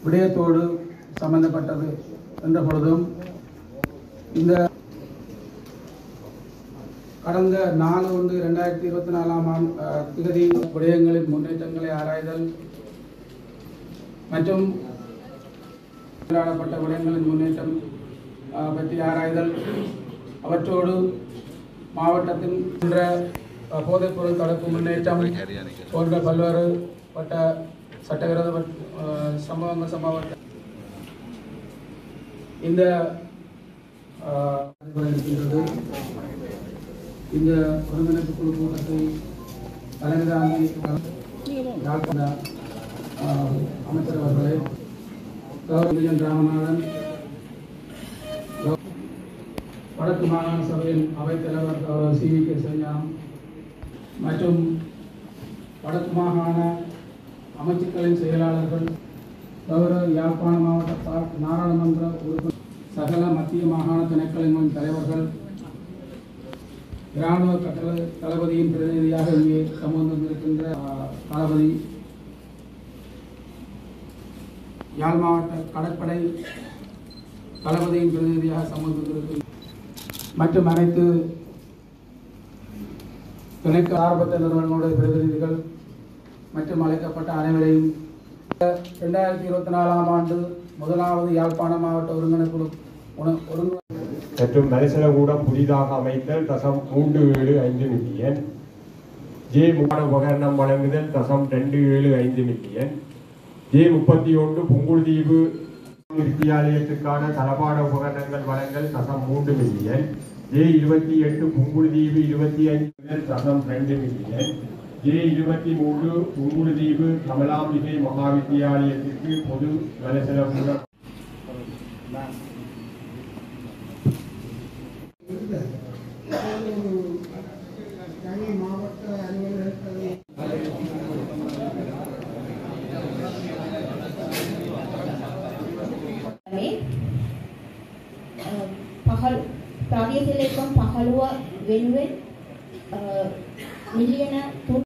விடயத்தோடு சம்பந்தப்பட்டது என்ற பொழுதும் இந்த கடந்த நாலு ஒன்று ரெண்டாயிரத்தி இருபத்தி நாலாம் ஆண்டு திகதி விடயங்களின் முன்னேற்றங்களை ஆராய்தல் மற்றும் விளையாடப்பட்ட விடயங்களின் முன்னேற்றம் அஹ், பற்றி ஆராய்தல் அவற்றோடு மாவட்டத்தின் என்ற அஹ், போதைப்பொருள் தடுப்பு முன்னேற்றம் போன்ற பல்வேறு பட்ட சட்டவிரோத வட்- அஹ், சம்பவங்கள் சம்பவங்கள் இந்த அஹ், இருக்கின்றது இந்த ஒருங்கிணைப்பு குழு கூட்டத்தை தலைமை தாங்கி யாழ்ப்பாண அஹ், அமைச்சர் அவர்களே கௌரவன் ராமநாதன் வடக்கு மாகாண சபையின் அவைத்தலைவர் கௌரவ சி வி கே சஞ்சானம் மற்றும் வடக்கு மாகாண அமைச்சுக்களின் செயலாளர்கள் கௌரவ யாழ்ப்பாண மாவட்ட பா- நாடாளுமன்ற உறுப்பினர் சகல மத்திய மாகாண திணைக்களங்களின் தலைவர்கள் இராணுவ கட்டளை தளபதியின் பிரதிநிதியாக இங்கே சமூகம் இருக்கின்ற தளபதி யாழ் மாவட்ட கடற்படை தளபதியின் பிரதிநிதியாக சமூகம் மற்றும் அனைத்து துணைக்கு ஆரம்பத்த நிறுவனங்களுடைய பிரதிநிதிகள் மற்றும் அழைக்கப்பட்ட அனைவரையும் ரெண்டாயிரத்தி இருபத்தி நாலாம் ஆண்டு முதலாவது யாழ்ப்பாண மாவட்ட ஒருங்கிணைப்பு உண- ஒருங்கிணை மற்றும் மரிசலகூடம் புதிதாக அமைத்தல் தசம் மூன்று ஏழு ஐந்து மில்லியன் ஜே முப்பான உபகரணம் வழங்குதல் தசம் ரெண்டு ஏழு ஐந்து மில்லியன் ஜே முப்பத்தி ஒன்று புங்குடுதீவு வித்தியாலயத்துக்கான தளபாட உபகரணங்கள் வழங்கல் தசம் மூன்று மில்லியன் ஜே இருபத்தி எட்டு புங்குடுதீவு இருபத்தி ஐந்து தசம் ரெண்டு மில்லியன் ஜே இருபத்தி மூன்று புங்குடுதீவு கமலாம்பிகை மகா வித்தியாலயத்திற்கு பொது மரிசலகூடம் தனி மாவட்ட அலுவலகத்தை මේ අ, පහළ ප්‍රාදේශීය ලේකම් 15 වෙනුවෙන් අ, මිලියන